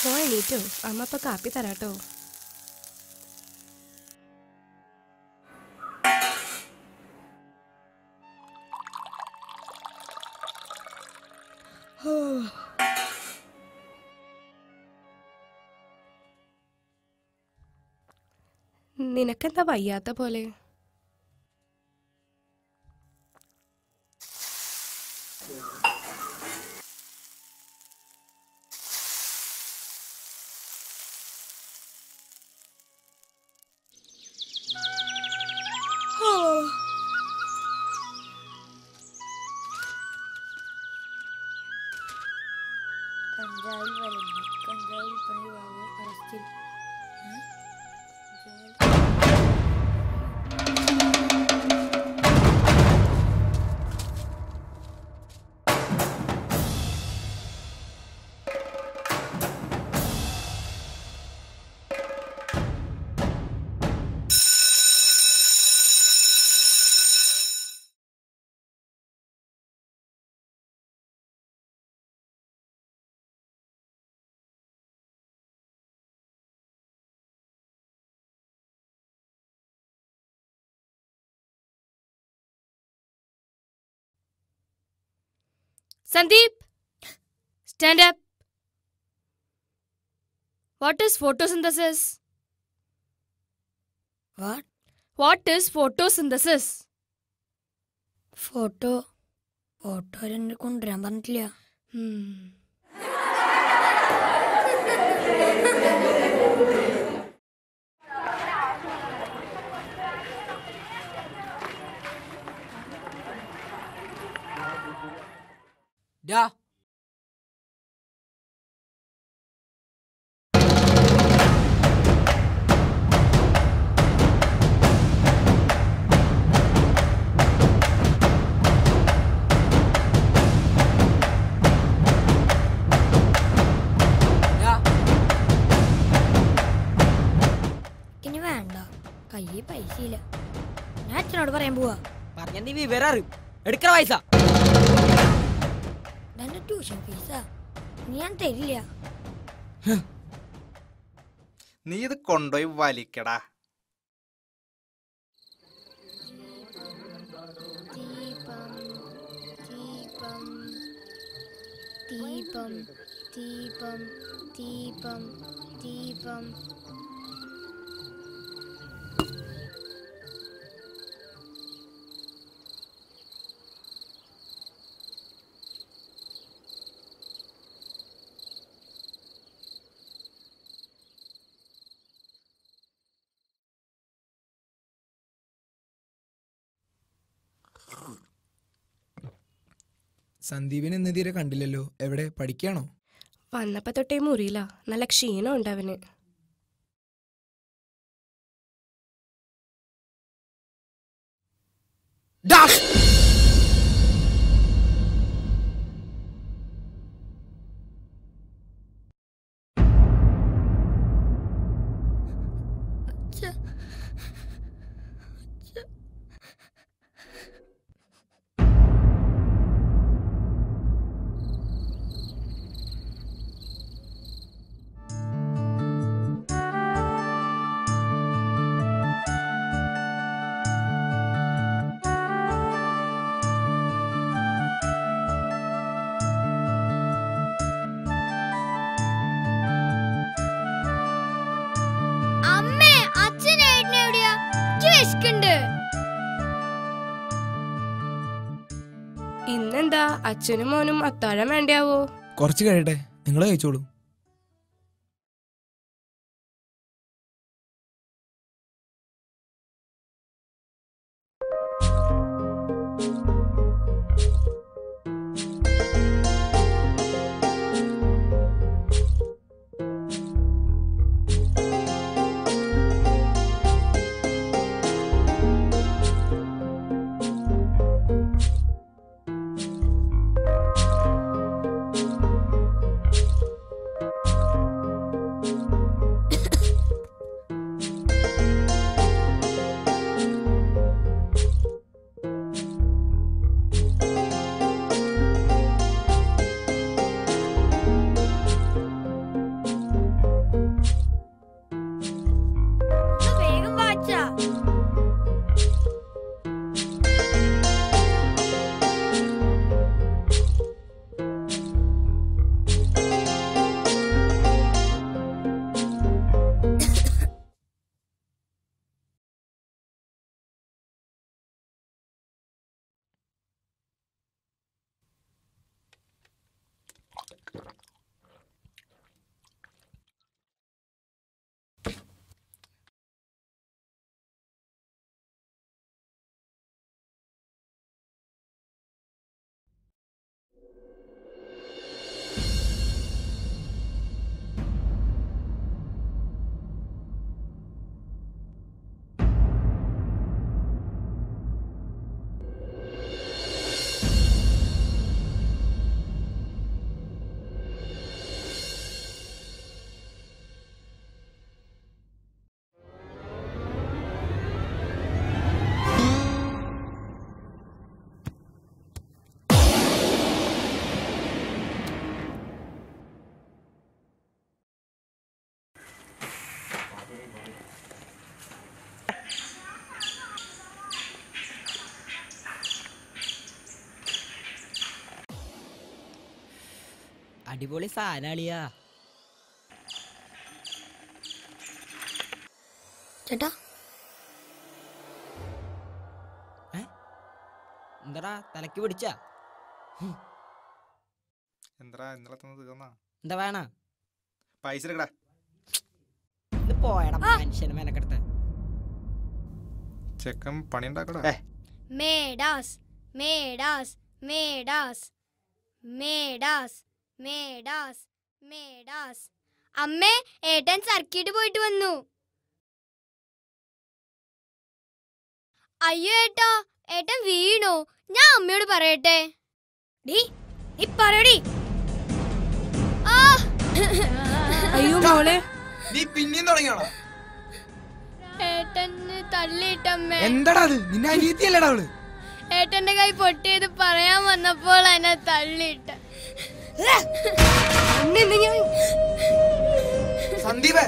മോൻ എണീറ്റോ അമ്മ ഇപ്പൊ കാപ്പി തരാട്ടോ നിനക്കെന്താ വയ്യാത്ത പോലെ കഞ്ചാവിൽ വലിഞ്ഞു കഞ്ചാവിൽ പണി വാങ്ങി അറസ്റ്റിൽ Sandeep, stand up. What is photosynthesis? What What is photosynthesis? Photo photo എന്നെ കൊണ്ടുവരാൻ പറഞ്ഞിട്ടില്ല Hmm. ഡാ ഡാ ഇനി വേണ്ട കയ്യിൽ പൈസ ഇല്ല ഞാൻ അച്ഛനോട് പറയാൻ പോവാ പറഞ്ഞ നീ വിവരം അറിയും എടുക്കണ പൈസ ഇതെന്റെ ട്യൂഷൻ ഫീസാ നീ ഞാൻ തരില്ല നീ ഇത് കൊണ്ടുപോയി വലിക്കടാ ദീപം ദീപം ദീപം ദീപം സന്ദീപിനെ ഇന്ന് തീരെ കണ്ടില്ലല്ലോ എവിടെ പഠിക്കാണോ വന്നപ്പോ തൊട്ടേ മുറിയില്ല നല്ല ക്ഷീണം ഉണ്ട് അവന് ഡാ അമ്മേ അച്ഛനേട്ടനെ എവിടെയാ വിശക്കുണ്ട് ഇന്നെന്താ അച്ഛനും മോനും അത്താഴം വേണ്ടിയാവോ കുറച്ച് കഴിയട്ടെ നിങ്ങൾ കഴിച്ചോളൂ അടിപൊളി സാധനാളിയാ ചേട്ടാ എന്താടാ തലക്ക് പിടിച്ചാ എന്താ ഇന്നലെ തന്നത് തീർന്നാ എന്താ വേണ പൈസ എടുക്കടാ ഇത് പോയടാ മനുഷ്യന് മെനക്കെടുത്ത് ചെക്കൻ പണി ഉണ്ടാക്കടാ മേഡാസ് മേഡാസ് മേഡാസ് മേഡാസ് മേഡാസ് മേഡാസ് അമ്മേ ഏട്ടൻ സർക്കിട്ട് പോയിട്ട് വന്നു അയ്യോ ഏട്ടാ ഏട്ടൻ വീണു ഞാൻ അമ്മയോട് പറയട്ടെ ഡീ നീ പറയടി ആ അയ്യോ മോളെ നീ പിന്നെയും തുടങ്ങിയാണോ ഏട്ടന് തള്ളിയിട്ടമ്മേ എന്താടാ അത് നിന്നെ അനിയത്തിയല്ലേടാ അവള് ഏട്ടന്റെ കൈ പൊട്ടിയത് പറയാൻ വന്നപ്പോൾ എന്നെ തള്ളിയിട്ട് സന്ദീപേ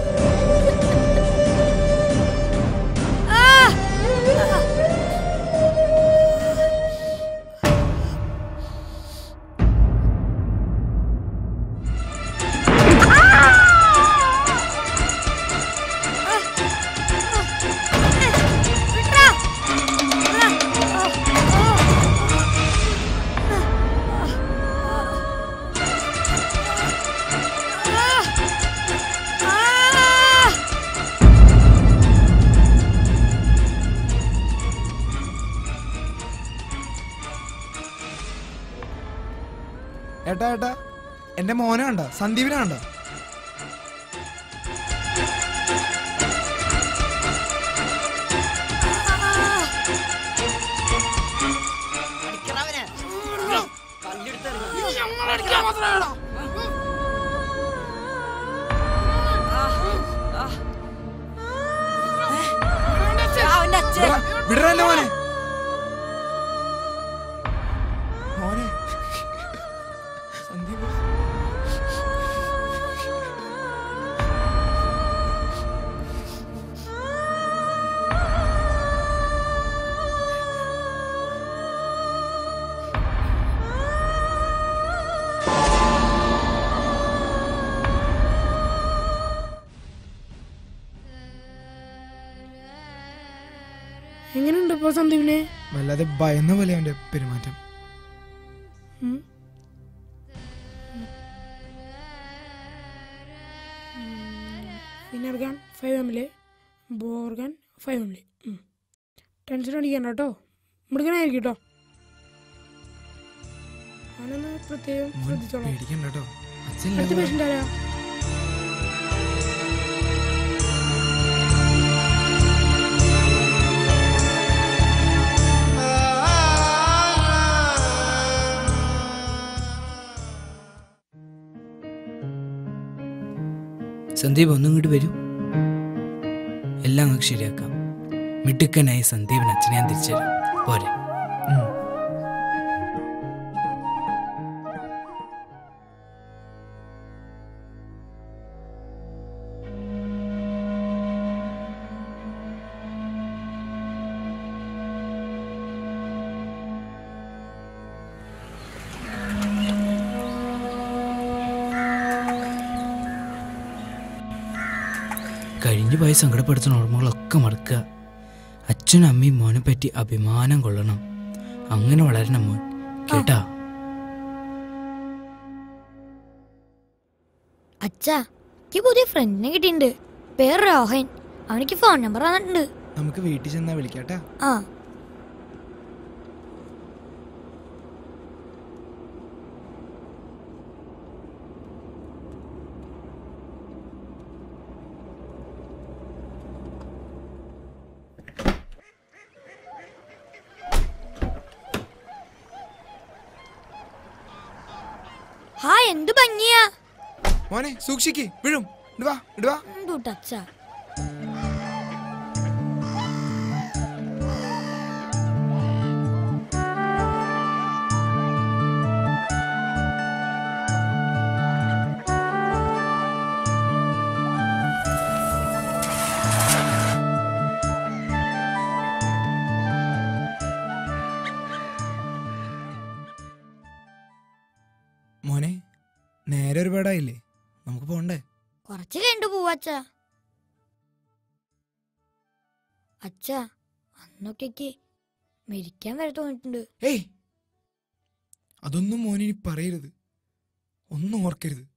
ഏട്ടാ ഏട്ടാ എന്റെ മോനെ കണ്ട സന്ദീപിനെ കണ്ട അടിക്കണവനെ കല്ലെടുത്ത് വിടറ എന്റെ മോനെ മോനെ സന്ദീപ് എങ്ങനെയുണ്ട് ഇപ്പൊ സന്ദീപിനെ വല്ലാതെ ഭയന്ന പോലെ അവന്റെ പെരുമാറ്റം ഉം. ഫിനർഗാൻ ഫൈവ് എം എൽ ബോർഗാൻ ഫൈവ് എം എൽ ടെൻഷൻ അടിക്കണ്ട കേട്ടോ മൃഗനായിരിക്കും കേട്ടോ അവനൊന്ന് പ്രത്യേകം മോൻ ശ്രദ്ധിച്ചോളാം പേടിക്കണ്ട കേട്ടോ അടുത്ത അച്ഛൻ പേഷ്യൻ്റ് ആരാ സന്ദീപ് ഒന്നും ഇങ്ങോട്ട് വരൂ എല്ലാം നമുക്ക് ശരിയാക്കാം മിടുക്കനായി സന്ദീപിന് അച്ഛനെ ഞാൻ തിരിച്ചുതരാം പോരെ ഉം. കഴിഞ്ഞു പോയ സങ്കടപ്പെടുത്തുന്ന ഓർമ്മകളൊക്കെ മറക്കുക അച്ഛനും അമ്മയും മോനെ പറ്റി അഭിമാനം കൊള്ളണം അങ്ങനെ വളരണം മോൻ കേട്ടാ അച്ഛാ എനിക്ക് പുതിയ ഫ്രണ്ടിനെ കിട്ടിയിട്ടുണ്ട് പേര് രോഹൻ അവനിക്ക് ഫോൺ നമ്പർ തന്നിട്ടുണ്ട് നമുക്ക് വീട്ടിൽ ചെന്നാ വിളിക്കാട്ടാ ആ മോനെ സൂക്ഷിക്ക് വീഴും ഇടുവാ ഇടുവാ ടച്ച മോനെ നേരെ ഒരുപാടായില്ലേ നമുക്ക് പോണ്ടേ കുറച്ച് കണ്ടു പോവാച്ച അച്ഛ അന്നൊക്കെ മരിക്കാൻ വരെ തോന്നിട്ടുണ്ട് ഏയ് അതൊന്നും മോനെ ഇനി പറയരുത് ഒന്നും ഓർക്കരുത്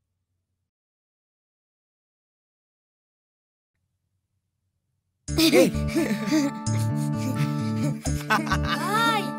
ഏയ് ഹായ്